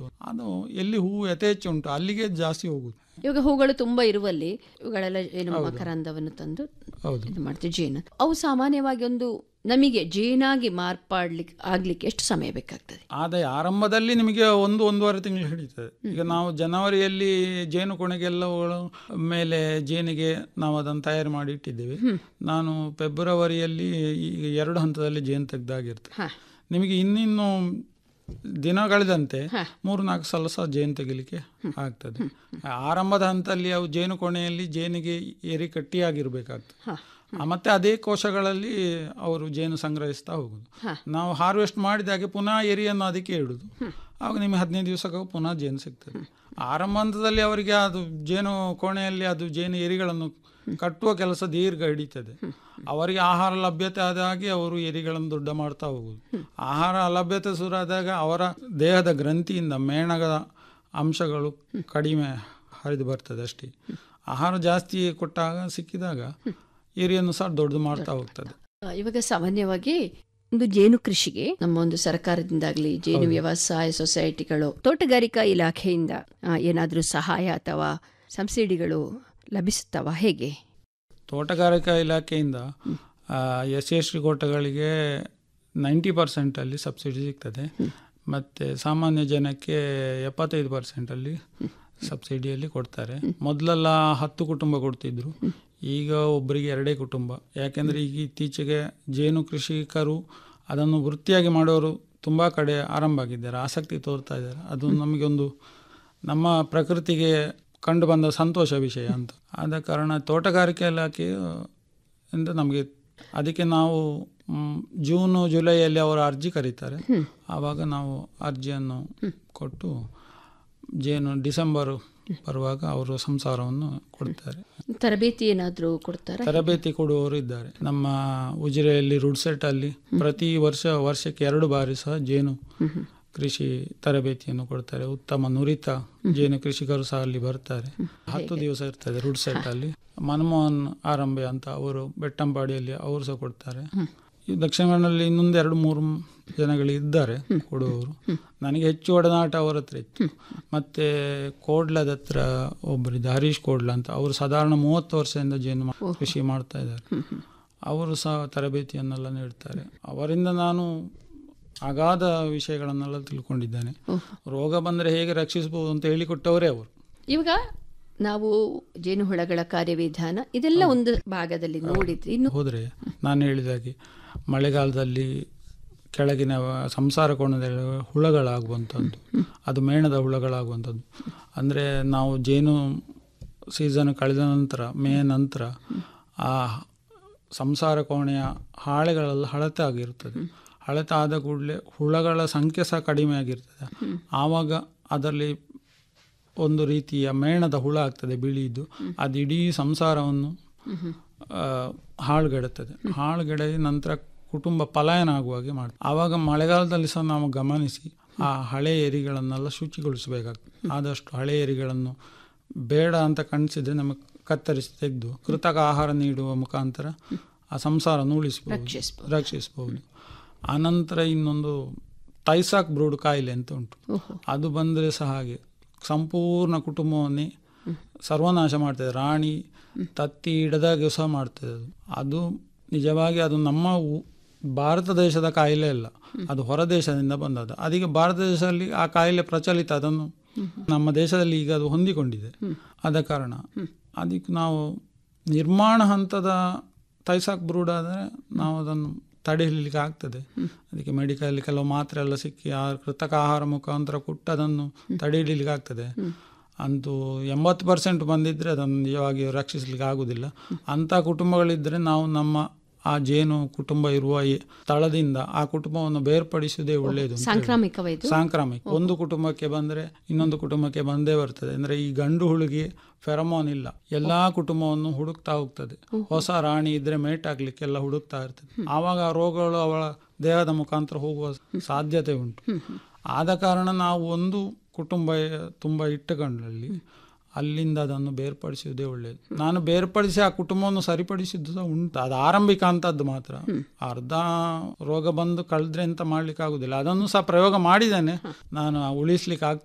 ಉಂಟು ಅದು ಎಲ್ಲಿ ಹೂವು ಯಥೇಚ್ಛ ಉಂಟು ಅಲ್ಲಿಗೆ ಜಾಸ್ತಿ ಹೋಗುದು ಇವಾಗ ಹೂಗಳು ತುಂಬಾ ಇರುವಲ್ಲಿ ಇವುಗಳೆಲ್ಲ ಏನು ಮಕರಂದವನ್ನು ತಂದು ಹೌದು ಇದು ಮಾಡ್ತೀವಿ ಜೇನು ಅವು ಸಾಮಾನ್ಯವಾಗಿ ಒಂದು ನಮಗೆ ಜೇನಾಗಿ ಮಾರ್ಪಾಡ್ಲಿಕ್ಕೆ ಆಗ್ಲಿಕ್ಕೆ ಎಷ್ಟು ಸಮಯ ಬೇಕಾಗ್ತದೆ ಆದಾಯ ಆರಂಭದಲ್ಲಿ ನಿಮಗೆ ಒಂದು ಒಂದೂವರೆ ತಿಂಗಳು ಹಿಡಿತದೆ ಈಗ ನಾವು ಜನವರಿಯಲ್ಲಿ ಜೇನು ಕೊಣೆಗೆಲ್ಲವುಗಳು ಮೇಲೆ ಜೇನಿಗೆ ನಾವು ಅದನ್ನು ತಯಾರು ಮಾಡಿ ಇಟ್ಟಿದ್ದೇವೆ ನಾನು ಫೆಬ್ರವರಿಯಲ್ಲಿ ಈಗ ಎರಡು ಹಂತದಲ್ಲಿ ಜೇನು ತೆಗೆದಾಗಿರ್ತದೆ ಹಾ ನಿಮಗೆ ಇನ್ನಿನ್ನು ದಿನ ಕಳೆದಂತೆ ಹಾ. ಮೂರು ನಾಲ್ಕು ಸಲ ಸಹ ಜೇನು ತೆಗಿಲಿಕ್ಕೆ ಆಗ್ತದೆ ಆರಂಭದ ಹಂತದಲ್ಲಿ ಅವು ಜೇನು ಕೊನೆಯಲ್ಲಿ ಜೇನಿಗೆ ಎರಿ ಕಟ್ಟಿಯಾಗಿರ್ಬೇಕಾಗ್ತದೆ ಹಾ ಆ, ಮತ್ತೆ ಅದೇ ಕೋಶಗಳಲ್ಲಿ ಅವರು ಜೇನು ಸಂಗ್ರಹಿಸ್ತಾ ಹೋಗುದು ಹಾ. ನಾವು ಹಾರ್ವೆಸ್ಟ್ ಮಾಡಿದಾಗೆ ಪುನಃ ಎರಿಯನ್ನು ಅದಕ್ಕೆ ಇಡುದು ಆವಾಗ ನಿಮಗೆ ಹದಿನೈದು ದಿವಸಕ್ಕೆ ಪುನಃ ಜೇನು ಸಿಗ್ತದೆ ಆರಂಭ ಹಂತದಲ್ಲಿ ಅವರಿಗೆ ಅದು ಜೇನು ಕೋಣೆಯಲ್ಲಿ ಅದು ಜೇನು ಎರಿಗಳನ್ನು ಕಟ್ಟುವ ಕೆಲಸ ದೀರ್ಘ ಹಿಡಿತದೆ ಅವರಿಗೆ ಆಹಾರ ಲಭ್ಯತೆ ಆದ ಹಾಗೆ ಅವರು ಎರಿಗಳನ್ನು ದೊಡ್ಡ ಮಾಡ್ತಾ ಹೋಗುದು ಆಹಾರ ಅಲಭ್ಯತೆ ಶುರುವಾದಾಗ ಅವರ ದೇಹದ ಗ್ರಂಥಿಯಿಂದ ಮೇಣದ ಅಂಶಗಳು ಕಡಿಮೆ ಹರಿದು ಬರ್ತದೆ ಅಷ್ಟೇ ಆಹಾರ ಜಾಸ್ತಿ ಕೊಟ್ಟಾಗ ಸಿಕ್ಕಿದಾಗ ಏರಿಯನ್ನು ಸಹ ದೊಡ್ಡದು ಮಾಡ್ತಾ ಹೋಗ್ತದೆ ಆ, ಇವಾಗ ಸಾಮಾನ್ಯವಾಗಿ ಒಂದು ಜೇನು ಕೃಷಿಗೆ ನಮ್ಮ ಒಂದು ಸರ್ಕಾರದಿಂದಾಗ್ಲಿ ಜೇನು ವ್ಯವಸಾಯ ಸೊಸೈಟಿಗಳು ತೋಟಗಾರಿಕಾ ಇಲಾಖೆಯಿಂದ ಆ, ಏನಾದ್ರೂ ಸಹಾಯ ಅಥವಾ ಸಬ್ಸಿಡಿಗಳು ಲಭಿಸುತ್ತವ ಹೇಗೆ ತೋಟಗಾರಿಕಾ ಇಲಾಖೆಯಿಂದ ಎಸ್ ಸಿ ಎಸ್ ಟಿ ಕೋಟಗಳಿಗೆ ನೈಂಟಿ ಪರ್ಸೆಂಟಲ್ಲಿ ಸಬ್ಸಿಡಿ ಸಿಗ್ತದೆ ಮತ್ತು ಸಾಮಾನ್ಯ ಜನಕ್ಕೆ ಎಪ್ಪತ್ತೈದು ಪರ್ಸೆಂಟಲ್ಲಿ ಸಬ್ಸಿಡಿಯಲ್ಲಿ ಕೊಡ್ತಾರೆ ಮೊದಲೆಲ್ಲ ಹತ್ತು ಕುಟುಂಬ ಕೊಡ್ತಿದ್ರು ಈಗ ಒಬ್ಬರಿಗೆ ಎರಡೇ ಕುಟುಂಬ ಯಾಕೆಂದರೆ ಈಗ ಇತ್ತೀಚೆಗೆ ಜೇನು ಕೃಷಿಕರು ಅದನ್ನು ವೃತ್ತಿಯಾಗಿ ಮಾಡೋರು ತುಂಬ ಕಡೆ ಆರಂಭ ಆಗಿದ್ದಾರೆ ಆಸಕ್ತಿ ತೋರ್ತಾ ಇದ್ದಾರೆ ಅದು ನಮಗೊಂದು ನಮ್ಮ ಪ್ರಕೃತಿಗೆ ಕಂಡು ಬಂದ ಸಂತೋಷ ವಿಷಯ ಅಂತ ಆದ ಕಾರಣ ತೋಟಗಾರಿಕೆ ಇಲಾಖೆಯು ಇಂದ ನಮಗೆ ಅದಕ್ಕೆ ನಾವು ಮ್, ಜೂನು ಜುಲೈಯಲ್ಲಿ ಅವರು ಅರ್ಜಿ ಕರೀತಾರೆ ಆವಾಗ ನಾವು ಅರ್ಜಿಯನ್ನು ಕೊಟ್ಟು ಜೇನು ಡಿಸೆಂಬರ್ ಬರುವಾಗ ಅವರು ಸಂಸಾರವನ್ನು ಕೊಡ್ತಾರೆ ತರಬೇತಿ ಏನಾದ್ರೂ ಕೊಡ್ತಾರ ತರಬೇತಿ ಕೊಡುವವರು ಇದ್ದಾರೆ ನಮ್ಮ ಉಜಿರೆಯಲ್ಲಿ ರುಡ್ಸೆಟ್ ಅಲ್ಲಿ ಪ್ರತಿ ವರ್ಷ ವರ್ಷಕ್ಕೆ ಎರಡು ಬಾರಿ ಸಹ ಜೇನು ಕೃಷಿ ತರಬೇತಿಯನ್ನು ಕೊಡ್ತಾರೆ ಉತ್ತಮ ನುರಿತ ಜೇನು ಕೃಷಿಕರು ಸಹ ಅಲ್ಲಿ ಬರ್ತಾರೆ ಹತ್ತು ದಿವಸ ಇರ್ತದೆ ರುಡ್ಸೆಟ್ ಅಲ್ಲಿ ಮನಮೋಹನ್ ಆರಂಭೆ ಅಂತ ಅವರು ಬೆಟ್ಟಂಪಾಡಿಯಲ್ಲಿ ಅವರು ಸಹ ಕೊಡ್ತಾರೆ ಈ ದಕ್ಷಿಣ ಕನ್ನಡದಲ್ಲಿ ಇನ್ನೊಂದು ಎರಡು ಮೂರು ಜನಗಳು ಇದ್ದಾರೆ ಕೊಡುವವರು ನನಗೆ ಹೆಚ್ಚು ಒಡನಾಟ ಅವರ ಹತ್ರ ಇತ್ತು ಮತ್ತೆ ಕೋಡ್ಲದ ಹತ್ರ ಒಬ್ಬರಿದ್ದ ಹರೀಶ್ ಕೋಡ್ಲ ಅಂತ ಅವರು ಸಾಧಾರಣ ಮೂವತ್ತು ವರ್ಷದಿಂದ ಜೇನು ಮಾ- ಕೃಷಿ ಮಾಡ್ತಾ ಇದ್ದಾರೆ ಅವರು ಸಹ ತರಬೇತಿಯನ್ನೆಲ್ಲ ನೀಡ್ತಾರೆ ಅವರಿಂದ ನಾನು ಅಗಾಧ ವಿಷಯಗಳನ್ನೆಲ್ಲ ತಿಳ್ಕೊಂಡಿದ್ದೇನೆ ರೋಗ ಬಂದರೆ ಹೇಗೆ ರಕ್ಷಿಸಬಹುದು ಅಂತ ಹೇಳಿಕೊಟ್ಟವರೇ ಅವರು ಇವಾಗ ನಾವು ಜೇನುಹುಳಗಳ ಕಾರ್ಯವಿಧಾನ ಇದೆಲ್ಲ ಒಂದು ಭಾಗದಲ್ಲಿ ನೋಡಿದ್ರಿ ಇನ್ನು ಹೋದರೆ ನಾನು ಹೇಳಿದಾಗೆ ಮಳೆಗಾಲದಲ್ಲಿ ಕೆಳಗಿನ ಸಂಸಾರ ಕೋಣದಲ್ಲಿ ಹುಳಗಳಾಗುವಂಥದ್ದು ಅದು ಮೇಣದ ಹುಳಗಳಾಗುವಂಥದ್ದು ಅಂದರೆ ನಾವು ಜೇನು ಸೀಸನ್ ಕಳೆದ ನಂತರ ಮೇ ನಂತರ ಆ ಸಂಸಾರ ಕೋಣೆಯ ಹಾಳೆಗಳೆಲ್ಲ ಹಳತೆ ಆಗಿರುತ್ತದೆ ಹಳತೆ ಆದ ಕೂಡಲೇ ಹುಳಗಳ ಸಂಖ್ಯೆ ಸಹ ಕಡಿಮೆ ಆಗಿರ್ತದೆ ಆವಾಗ ಅದರಲ್ಲಿ ಒಂದು ರೀತಿಯ ಮೇಣದ ಹುಳ ಆಗ್ತದೆ ಬಿಳಿದು ಅದು ಇಡೀ ಸಂಸಾರವನ್ನು ಆ, ಹಾಳುಗೆಡುತ್ತದೆ ಹಾಳುಗೆಡವಿ ನಂತರ ಕುಟುಂಬ ಪಲಾಯನ ಆಗುವ ಹಾಗೆ ಮಾಡಿ ಆವಾಗ ಮಳೆಗಾಲದಲ್ಲಿ ಸಹ ನಾವು ಗಮನಿಸಿ ಆ ಹಳೆ ಏರಿಗಳನ್ನೆಲ್ಲ ಶುಚಿಗೊಳಿಸಬೇಕಾಗ್ತದೆ ಆದಷ್ಟು ಹಳೆ ಏರಿಗಳನ್ನು ಬೇಡ ಅಂತ ಕಾಣಿಸಿದ್ರೆ ನಮಗೆ ಕತ್ತರಿಸಿ ತೆಗೆದು ಕೃತಕ ಆಹಾರ ನೀಡುವ ಮುಖಾಂತರ ಆ ಸಂಸಾರವನ್ನು ಉಳಿಸಬಹುದು ರಕ್ಷಿಸ್ಬೋದು. ರಕ್ಷಿಸಬಹುದು ಆನಂತರ ಇನ್ನೊಂದು ತೈಸಾಕ್ ಬ್ರೂಡ್ ಕಾಯಿಲೆ ಅಂತ ಉಂಟು ಓಹೋ ಅದು ಬಂದರೆ ಸಹ ಹಾಗೆ ಸಂಪೂರ್ಣ ಕುಟುಂಬವನ್ನೇ ಸರ್ವನಾಶ ಮಾಡ್ತದೆ ರಾಣಿ ತತ್ತಿ ಹಿಡದಾಗೆ ಸಹ ಮಾಡ್ತದೆ ಅದು ಅದು ನಿಜವಾಗಿ ಅದು ನಮ್ಮ ಊ- ಭಾರತ ದೇಶದ ಕಾಯಿಲೆ ಅಲ್ಲ ಅದು ಹೊರ ದೇಶದಿಂದ ಬಂದದ್ದು ಅದೀಗ ಭಾರತ ದೇಶದಲ್ಲಿ ಆ ಕಾಯಿಲೆ ಪ್ರಚಲಿತ ಅದನ್ನು ನಮ್ಮ ದೇಶದಲ್ಲಿ ಈಗ ಅದು ಹೊಂದಿಕೊಂಡಿದೆ ಆದ ಕಾರಣ ಅದಕ್ಕೆ ನಾವು ನಿರ್ಮಾಣ ಹಂತದ ತೈಸಾಕ್ ಬ್ರೂಡ್ ಆದರೆ ನಾವು ಅದನ್ನು ತಡೆ ಹಿಡಿಲಿಕ್ಕೆ ಆಗ್ತದೆ ಅದಕ್ಕೆ ಮೆಡಿಕಲ್ ಕೆಲವು ಮಾತ್ರೆ ಎಲ್ಲ ಸಿಕ್ಕಿ ಆ ಕೃತಕ ಆಹಾರ ಮುಖಾಂತರ ಕೊಟ್ಟು ಅದನ್ನು ತಡೆ ಹಿಡಿಲಿಕ್ಕೆ ಆಗ್ತದೆ ಅಂತೂ ಎಂಬತ್ತು ಪರ್ಸೆಂಟ್ ಬಂದಿದ್ರೆ ಅದನ್ನು ನಿಜವಾಗಿ ರಕ್ಷಿಸಲಿಕ್ಕೆ ಆಗುವುದಿಲ್ಲ ಅಂಥ ಕುಟುಂಬಗಳಿದ್ದರೆ ನಾವು ನಮ್ಮ ಆ ಜೇನು ಕುಟುಂಬ ಇರುವ ಈ ಸ್ಥಳದಿಂದ ಆ ಕುಟುಂಬವನ್ನು ಬೇರ್ಪಡಿಸುವುದೇ ಒಳ್ಳೆಯದು ಅಂತ ಹೇಳಿ. ಸಾಂಕ್ರಾಮಿಕವೈದು ಸಾಂಕ್ರಾಮಿಕ ಒಂದು ಕುಟುಂಬಕ್ಕೆ ಬಂದರೆ ಇನ್ನೊಂದು ಕುಟುಂಬಕ್ಕೆ ಬಂದೇ ಬರ್ತದೆ ಅಂದ್ರೆ ಈ ಗಂಡು ಹುಳುಗಿ ಫೆರಮೋನ್ ಇಲ್ಲ ಎಲ್ಲಾ ಕುಟುಂಬವನ್ನು ಹುಡುಕ್ತಾ ಹೋಗ್ತದೆ ಹೊಸ ರಾಣಿ ಇದ್ರೆ ಮೇಟ್ ಹಾಕ್ಲಿಕ್ಕೆಲ್ಲ ಹುಡುಕ್ತಾ ಇರ್ತದೆ ಆವಾಗ ಆ ರೋಗಗಳು ಅವಳ ದೇಹದ ಮುಖಾಂತರ ಹೋಗುವ ಸಾಧ್ಯತೆ ಉಂಟು ಆದ ಕಾರಣ ನಾವು ಒಂದು ಕುಟುಂಬ ತುಂಬ ಇಟ್ಟುಕೊಂಡಲ್ಲಿ ಅಲ್ಲಿಂದ ಅದನ್ನು ಬೇರ್ಪಡಿಸುವುದೇ ಒಳ್ಳೆಯದು ನಾನು ಬೇರ್ಪಡಿಸಿ ಆ ಕುಟುಂಬವನ್ನು ಸರಿಪಡಿಸಿದ್ದು ಸಹ ಉಂಟು ಅದು ಆರಂಭಿಕ ಅಂತದ್ದು ಮಾತ್ರ ಅರ್ಧ ರೋಗ ಬಂದು ಕಳೆದ್ರೆ ಅಂತ ಮಾಡ್ಲಿಕ್ಕೆ ಆಗುದಿಲ್ಲ ಅದನ್ನು ಸಹ ಪ್ರಯೋಗ ಮಾಡಿದ್ದೇನೆ ನಾನು ಉಳಿಸ್ಲಿಕ್ಕೆ ಆಗ್ತಾ